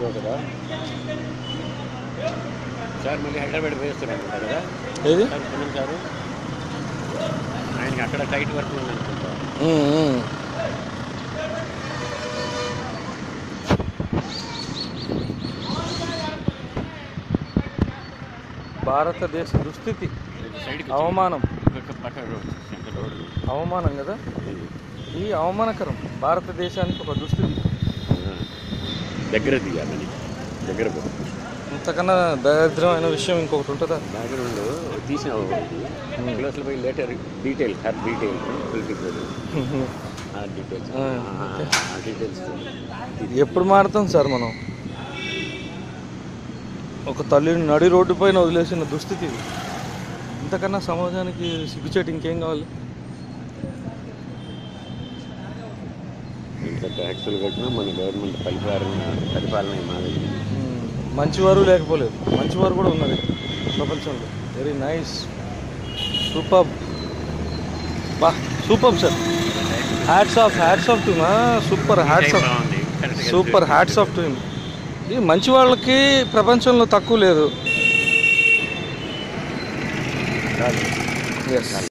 ఏదో కదా సార్ మళ్ళీ హైదరాబాద్ వేస్తున్నాడు కదా ఏది సార్ సునీల్ సారు ఆయనకి అక్కడ టైట్ వర్క్ ఉంది అనుకుంటా ఉమ్, ఉమ్. భారతదేశ దుస్థితి సైడ్కి అవమానం పక్క రోడ్ సెంటర్ రోడ్ అవమానం కదా ఈ అవమానకరం భారతదేశానికి ఒక దుస్థితి దగ్గర తీయాలని దగ్గర ఇంతకన్నా దరిద్రమైన విషయం ఇంకొకటి ఉంటుందా బ్యాక్గ్రౌండ్ తీసిన క్లోజ్లో పోయి later detail her detail political ఆ డీటెయిల్స్ ఆ, ఆ డీటెయిల్స్ ఎప్పుడు మారుతాం సార్ మనం ఒక తల్లిని నడి రోడ్డు పైన వదిలేసిన దుస్థితి ఇది ఇంతకన్నా సమాజానికి సిగ్గుచేటు ఇంకేం కావాలి ఇంత ట్యాక్సులు కట్టినా మన గవర్నమెంట్ పరిపాలన పరిపాలన మాది మ్మ్. మంచివారు లేకపోలేదు మంచివారు కూడా ఉన్నది ప్రపంచంలో వెరీ నైస్ సూపర్ బా super sir hats off hats off to super hats off బాగుంది కరెక్ట్గా super hats off to him ఇది మంచి వాళ్ళకి ప్రపంచంలో తక్కువ లేదు ఎస్